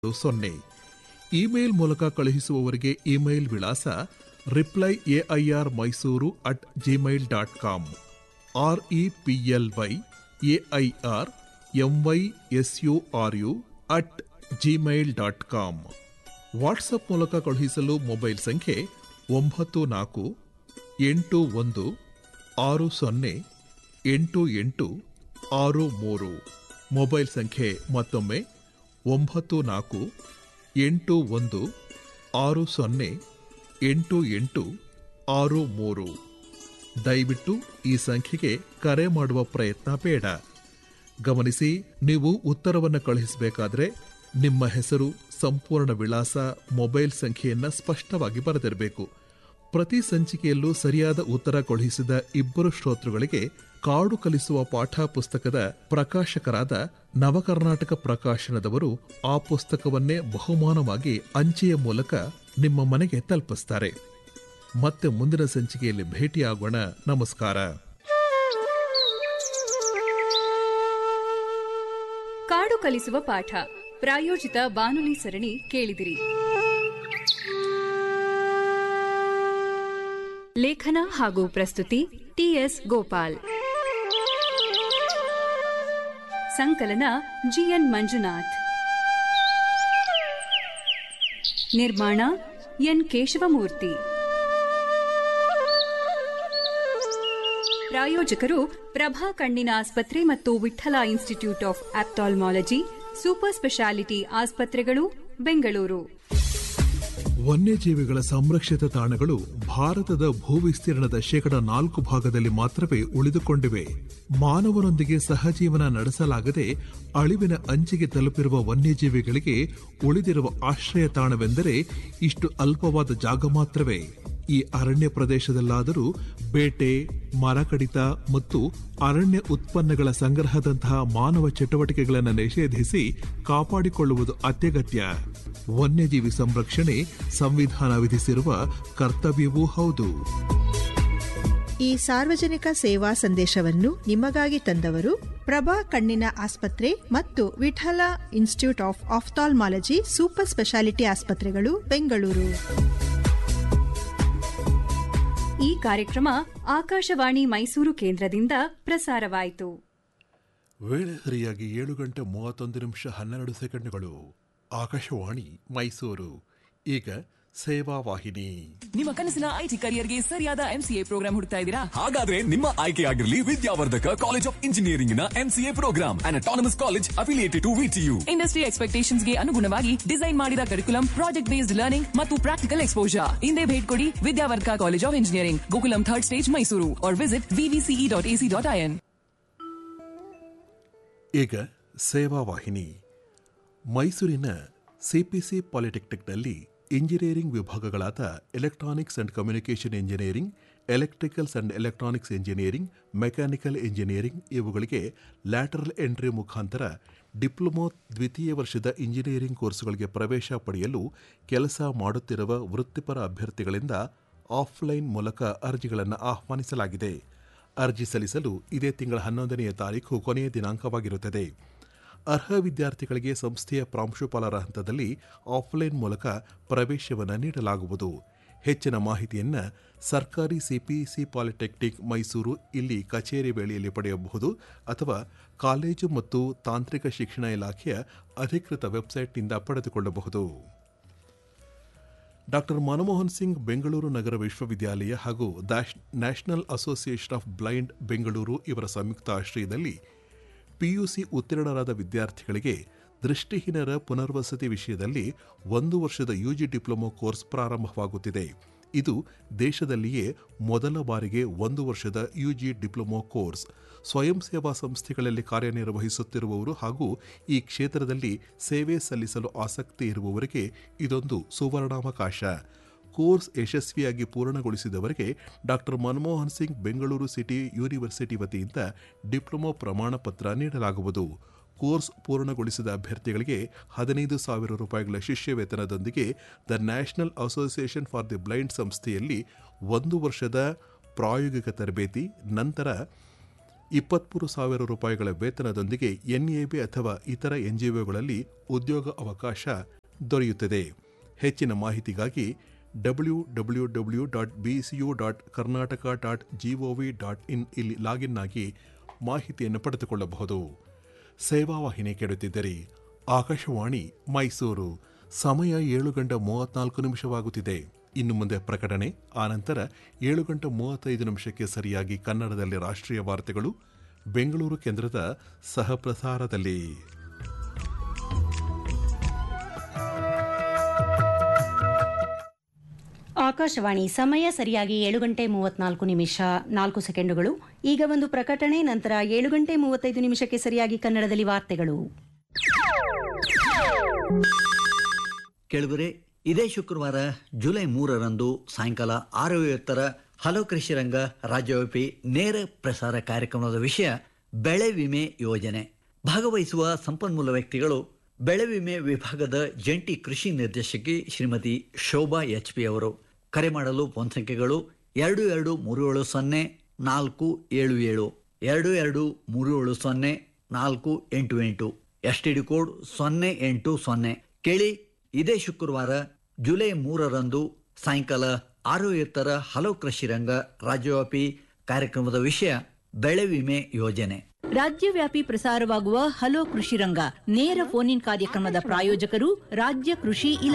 ಸೊನ್ನೆ ಇಮೇಲ್ ಮೂಲಕ ಕಳುಹಿಸುವವರಿಗೆ ಇಮೇಲ್ ವಿಳಾಸ reply AIR Mysuru at Gmail dot com R E P L Y AIR M Y S U R U at Gmail dot com WhatsApp ಮೂಲಕ ಕಳುಹಿಸಲು mobile ಸಂಖ್ಯೆ ಒಂಬತ್ತು ನಾಲ್ಕು ಎಂಟು ಒಂದು ಆರು ಸೊನ್ನೆ ಎಂಟು ಎಂಟು ಆರು ಮೂರು ಮೊಬೈಲ್ ಸಂಖ್ಯೆ ಮತ್ತೊಮ್ಮೆ ಒಂಬತ್ತು ನಾಲ್ಕು ಎಂಟು ಒಂದು ಆರು ಸೊನ್ನೆ ಎಂಟು ಎಂಟು ಆರು ಮೂರು ದಯವಿಟ್ಟು ಈ ಸಂಖ್ಯೆಗೆ ಕರೆ ಮಾಡುವ ಪ್ರಯತ್ನ ಬೇಡ ಗಮನಿಸಿ ನೀವು ಉತ್ತರವನ್ನು ಕಳುಹಿಸಬೇಕಾದ್ರೆ ನಿಮ್ಮ ಹೆಸರು ಸಂಪೂರ್ಣ ವಿಳಾಸ ಮೊಬೈಲ್ ಸಂಖ್ಯೆಯನ್ನ ಸ್ಪಷ್ಟವಾಗಿ ಬರೆದಿರಬೇಕು ಪ್ರತಿ ಸಂಚಿಕೆಯಲ್ಲೂ ಸರಿಯಾದ ಉತ್ತರ ಕಳುಹಿಸಿದ ಇಬ್ಬರು ಶ್ರೋತೃಗಳಿಗೆ ಕಾಡು ಕಲಿಸುವ ಪಾಠ ಪುಸ್ತಕದ ಪ್ರಕಾಶಕರಾದ ನವಕರ್ನಾಟಕ ಪ್ರಕಾಶನದವರು ಆ ಪುಸ್ತಕವನ್ನೇ ಬಹುಮಾನವಾಗಿ ಅಂಚೆಯ ಮೂಲಕ ನಿಮ್ಮ ಮನೆಗೆ ತಲುಪಿಸ್ತಾರೆ ಮತ್ತೆ ಮುಂದಿನ ಸಂಚಿಕೆಯಲ್ಲಿ ಭೇಟಿಯಾಗೋಣ ನಮಸ್ಕಾರ ಕಾಡು ಕಲಿಸುವ ಪಾಠ ಪ್ರಾಯೋಜಿತ ಬಾನುಲಿ ಸರಣಿ ಕೇಳಿದಿರಿ ಲೇಖನ ಹಾಗೂ ಪ್ರಸ್ತುತಿ ಟಿಎಸ್ ಗೋಪಾಲ್ ಸಂಕಲನ ಜಿಎನ್ ಮಂಜುನಾಥ್ ನಿರ್ಮಾಣ ಎನ್ ಕೇಶವಮೂರ್ತಿ ಪ್ರಾಯೋಜಕರು ಪ್ರಭಾ ಕಣ್ಣಿನ ಆಸ್ಪತ್ರೆ ಮತ್ತು Vittala institute of ophthalmology super speciality ಆಸ್ಪತ್ರೆಗಳು ಬೆಂಗಳೂರು ವನ್ಯಜೀವಿಗಳ ಸಂರಕ್ಷಿತ ತಾಣಗಳು ಭಾರತದ ಭೂವಿಸ್ತೀರ್ಣದ ಶೇಕಡ ನಾಲ್ಕು ಭಾಗದಲ್ಲಿ ಮಾತ್ರವೇ ಉಳಿದುಕೊಂಡಿವೆ ಮಾನವರೊಂದಿಗೆ ಸಹಜೀವನ ನಡೆಸಲಾಗದೆ ಅಳಿವಿನ ಅಂಚಿಗೆ ತಲುಪಿರುವ ವನ್ಯಜೀವಿಗಳಿಗೆ ಉಳಿದಿರುವ ಆಶ್ರಯ ತಾಣವೆಂದರೆ ಇಷ್ಟು ಅಲ್ಪವಾದ ಜಾಗ ಮಾತ್ರವೇ ಈ ಅರಣ್ಯ ಪ್ರದೇಶದಲ್ಲಾದರೂ ಬೇಟೆ ಮರ ಕಡಿತ ಮತ್ತು ಅರಣ್ಯ ಉತ್ಪನ್ನಗಳ ಸಂಗ್ರಹದಂತಹ ಮಾನವ ಚಟುವಟಿಕೆಗಳನ್ನು ನಿಷೇಧಿಸಿ ಕಾಪಾಡಿಕೊಳ್ಳುವುದು ಅತ್ಯಗತ್ಯ ವನ್ಯಜೀವಿ ಸಂರಕ್ಷಣೆ ಸಂವಿಧಾನ ವಿಧಿಸಿರುವ ಕರ್ತವ್ಯವೂ ಹೌದು ಈ ಸಾರ್ವಜನಿಕ ಸೇವಾ ಸಂದೇಶವನ್ನು ನಿಮಗಾಗಿ ತಂದವರು ಪ್ರಭಾ ಕಣ್ಣಿನ ಆಸ್ಪತ್ರೆ ಮತ್ತು Vittala institute of ophthalmology super speciality ಆಸ್ಪತ್ರೆಗಳು ಬೆಂಗಳೂರು ಈ ಕಾರ್ಯಕ್ರಮ ಆಕಾಶವಾಣಿ ಮೈಸೂರು ಕೇಂದ್ರದಿಂದ ಪ್ರಸಾರವಾಯಿತು ವೇಳೆ ಸರಿಯಾಗಿ ಏಳು ಗಂಟೆ ಮೂವತ್ತೊಂದು ನಿಮಿಷ ಹನ್ನೆರಡು ಸೆಕೆಂಡ್ಗಳು ಆಕಾಶವಾಣಿ ಮೈಸೂರು ಈಗ ಸೇವಾ ವಾಹಿನಿ ನಿಮ್ಮ ಕನಸಿನ ಐಟಿ ಕರಿಯರ್ಗೆ ಸರಿಯಾದ ಎಂಸಿಎ ಪ್ರೋಗ್ರಾಂ ಹುಡುಕ್ತಾ ಇದ್ದೀರಾ ಹಾಗಾದ್ರೆ ನಿಮ್ಮ ಆಯ್ಕೆಯಾಗಿರಲಿ ವಿದ್ಯಾವರ್ಧಕ ಕಾಲೇಜ್ ಆಫ್ ಇಂಜಿನಿಯರಿಂಗ್ ನ MCA program and autonomous college affiliated to VTU industry expectations ಗೆ ಅನುಗುಣವಾಗಿ ಡಿಸೈನ್ ಮಾಡಿದ ಕರಿಕುಲಂ ಪ್ರಾಜೆಕ್ಟ್ ಬೇಸ್ಡ್ ಲರ್ನಿಂಗ್ ಮತ್ತು ಪ್ರಾಕ್ಟಿಕಲ್ ಎಕ್ಸ್ಪೋಜರ್ ಹಿಂದೆ ಭೇಟಿ ಕೊಡಿ Vidyavardhaka college of engineering Gokulam third stage Mysuru or visit VVCE dot AC dot IN ಈಗ ಸೇವಾ ವಾಹಿನಿ ಮೈಸೂರಿನ ಸಿಪಿಸಿ ಪಾಲಿಟೆಕ್ನಿಕ್ನಲ್ಲಿ ಇಂಜಿನಿಯರಿಂಗ್ ವಿಭಾಗಗಳಾದ electronics and communication engineering electricals and electronics engineering mechanical engineering ಇವುಗಳಿಗೆ ಲ್ಯಾಟರಲ್ ಎಂಟ್ರಿ ಮುಖಾಂತರ ಡಿಪ್ಲೊಮೊ ದ್ವಿತೀಯ ವರ್ಷದ ಇಂಜಿನಿಯರಿಂಗ್ ಕೋರ್ಸುಗಳಿಗೆ ಪ್ರವೇಶ ಪಡೆಯಲು ಕೆಲಸ ಮಾಡುತ್ತಿರುವ ವೃತ್ತಿಪರ ಅಭ್ಯರ್ಥಿಗಳಿಂದ ಆಫ್ಲೈನ್ ಮೂಲಕ ಅರ್ಜಿಗಳನ್ನು ಆಹ್ವಾನಿಸಲಾಗಿದೆ ಅರ್ಜಿ ಸಲ್ಲಿಸಲು ಇದೇ ತಿಂಗಳ ಹನ್ನೊಂದನೆಯ ತಾರೀಕು ಕೊನೆಯ ದಿನಾಂಕವಾಗಿರುತ್ತದೆ ಅರ್ಹ ವಿದ್ಯಾರ್ಥಿಗಳಿಗೆ ಸಂಸ್ಥೆಯ ಪ್ರಾಂಶುಪಾಲರ ಹಂತದಲ್ಲಿ ಆಫ್ಲೈನ್ ಮೂಲಕ ಪ್ರವೇಶವನ್ನು ನೀಡಲಾಗುವುದು ಹೆಚ್ಚಿನ ಮಾಹಿತಿಯನ್ನು ಸರ್ಕಾರಿ ಸಿಪಿಸಿ ಪಾಲಿಟೆಕ್ನಿಕ್ ಮೈಸೂರು ಇಲ್ಲಿ ಕಚೇರಿ ವೇಳೆಯಲ್ಲಿ ಪಡೆಯಬಹುದು ಅಥವಾ ಕಾಲೇಜು ಮತ್ತು ತಾಂತ್ರಿಕ ಶಿಕ್ಷಣ ಇಲಾಖೆಯ ಅಧಿಕೃತ ವೆಬ್ಸೈಟ್ನಿಂದ ಪಡೆದುಕೊಳ್ಳಬಹುದು ಡಾಕ್ಟರ್ ಮನಮೋಹನ್ ಸಿಂಗ್ ಬೆಂಗಳೂರು ನಗರ ವಿಶ್ವವಿದ್ಯಾಲಯ ಹಾಗೂ ದಾಶ್- national association of blind Bengaluru ಇವರ ಸಂಯುಕ್ತ ಆಶ್ರಯದಲ್ಲಿ ಪಿಯುಸಿ ಉತ್ತೀರ್ಣರಾದ ವಿದ್ಯಾರ್ಥಿಗಳಿಗೆ ದೃಷ್ಟಿಹೀನರ ಪುನರ್ವಸತಿ ವಿಷಯದಲ್ಲಿ ಒಂದು ವರ್ಷದ ಯುಜಿ ಡಿಪ್ಲೊಮೊ ಕೋರ್ಸ್ ಪ್ರಾರಂಭವಾಗುತ್ತಿದೆ ಇದು ದೇಶದಲ್ಲಿಯೇ ಮೊದಲ ಬಾರಿಗೆ ಒಂದು ವರ್ಷದ ಯುಜಿ ಡಿಪ್ಲೊಮೊ ಕೋರ್ಸ್ ಸ್ವಯಂ ಸೇವಾ ಸಂಸ್ಥೆಗಳಲ್ಲಿ ಕಾರ್ಯನಿರ್ವಹಿಸುತ್ತಿರುವವರು ಹಾಗೂ ಈ ಕ್ಷೇತ್ರದಲ್ಲಿ ಸೇವೆ ಸಲ್ಲಿಸಲು ಆಸಕ್ತಿ ಇರುವವರಿಗೆ ಇದೊಂದು ಸುವರ್ಣಾವಕಾಶ ಕೋರ್ಸ್ ಯಶಸ್ವಿಯಾಗಿ ಪೂರ್ಣಗೊಳಿಸಿದವರಿಗೆ doctor Manmohan Singh Bengaluru city university ವತಿಯಿಂದ ಡಿಪ್ಲೊಮೊ ಪ್ರಮಾಣ ಪತ್ರ ನೀಡಲಾಗುವುದು ಕೋರ್ಸ್ ಪೂರ್ಣಗೊಳಿಸಿದ ಅಭ್ಯರ್ಥಿಗಳಿಗೆ ಹದಿನೈದು ಸಾವಿರ ರೂಪಾಯಿಗಳ ಶಿಷ್ಯ ವೇತನದೊಂದಿಗೆ the national association for the blind ಸಂಸ್ಥೆಯಲ್ಲಿ ಒಂದು ವರ್ಷದ ಪ್ರಾಯೋಗಿಕ ತರಬೇತಿ ನಂತರ ಇಪ್ಪತ್ಮೂರು ಸಾವಿರ ರೂಪಾಯಿಗಳ ವೇತನದೊಂದಿಗೆ ಎನ್ಎಬಿ ಅಥವಾ ಇತರ ಎನ್ಜಿಒಗಳಲ್ಲಿ ಉದ್ಯೋಗ ಅವಕಾಶ ದೊರೆಯುತ್ತದೆ ಹೆಚ್ಚಿನ ಮಾಹಿತಿಗಾಗಿ W W W dot BCU dot Karnataka dot GOV dot in ಇಲ್ಲಿ ಲಾಗಿನ್ ಆಗಿ ಮಾಹಿತಿಯನ್ನು ಪಡೆದುಕೊಳ್ಳಬಹುದು ಸೇವಾವಾಹಿನಿ ಕೇಳುತ್ತಿದ್ದರೆ ಆಕಾಶವಾಣಿ ಮೈಸೂರು ಸಮಯ ಏಳು ಗಂಟೆ ಮೂವತ್ನಾಲ್ಕು ನಿಮಿಷವಾಗುತ್ತಿದೆ ಇನ್ನು ಮುಂದೆ ಪ್ರಕಟಣೆ ಆನಂತರ ಏಳು ಗಂಟೆ ಮೂವತ್ತೈದು ನಿಮಿಷಕ್ಕೆ ಸರಿಯಾಗಿ ಕನ್ನಡದಲ್ಲಿ ರಾಷ್ಟ್ರೀಯ ವಾರ್ತೆಗಳು ಬೆಂಗಳೂರು ಕೇಂದ್ರದ ಸಹಪ್ರಸಾರದಲ್ಲಿ ಆಕಾಶವಾಣಿ ಸಮಯ ಸರಿಯಾಗಿ ಏಳು ಗಂಟೆ ಮೂವತ್ನಾಲ್ಕು ನಿಮಿಷ ನಾಲ್ಕು ಸೆಕೆಂಡುಗಳು ಈಗ ಒಂದು ಪ್ರಕಟಣೆ ನಂತರ ಏಳು ಗಂಟೆ ಮೂವತ್ತೈದು ನಿಮಿಷಕ್ಕೆ ಸರಿಯಾಗಿ ಕನ್ನಡದಲ್ಲಿ ವಾರ್ತೆಗಳು ಕೆಳಗರೆ ಇದೇ ಶುಕ್ರವಾರ ಜುಲೈ ಮೂರರಂದು ಸಾಯಂಕಾಲ ಆರು ಐವತ್ತರ ಹಲೋ ಕೃಷಿ ರಂಗ ರಾಜ್ಯವ್ಯಾಪಿ ನೇರ ಪ್ರಸಾರ ಕಾರ್ಯಕ್ರಮದ ವಿಷಯ ಬೆಳೆ ವಿಮೆ ಯೋಜನೆ ಭಾಗವಹಿಸುವ ಸಂಪನ್ಮೂಲ ವ್ಯಕ್ತಿಗಳು ಬೆಳೆ ವಿಮೆ ವಿಭಾಗದ ಜಂಟಿ ಕೃಷಿ ನಿರ್ದೇಶಕಿ ಶ್ರೀಮತಿ ಶೋಭಾ ಎಚ್ ಪಿ ಅವರು ಕರೆ ಮಾಡಲು ಫೋನ್ ಸಂಖ್ಯೆಗಳು ಎರಡು ಎರಡು ಮೂರು ಏಳು ಸೊನ್ನೆ ನಾಲ್ಕು ಏಳು ಏಳು ಎರಡು ಎರಡು ಮೂರು ಏಳು ಸೊನ್ನೆ ನಾಲ್ಕು ಎಂಟು ಎಂಟು ಎಸ್ ಟಿ ಡಿ ಕೋಡ್ ಸೊನ್ನೆ ಎಂಟು ಸೊನ್ನೆ ಕೇಳಿ ಇದೇ ಶುಕ್ರವಾರ ಜುಲೈ ಮೂರರಂದು ಸಾಯಂಕಾಲ ಆರು ಎತ್ತರ ಹಲವು ಕೃಷಿ ರಂಗ ರಾಜ್ಯವ್ಯಾಪಿ ಕಾರ್ಯಕ್ರಮದ ವಿಷಯ ಬೆಳೆ ವಿಮೆ ಯೋಜನೆ ರಾಜ್ಯವ್ಯಾಪಿ ಪ್ರಸಾರವಾಗುವ ಹಲೋ ಕೃಷಿ ರಂಗ ನೇರ ಫೋನ್ ಇನ್ ಕಾರ್ಯಕ್ರಮದ ಪ್ರಾಯೋಜಕರು ರಾಜ್ಯ ಕೃಷಿ ಇಲಾಖೆ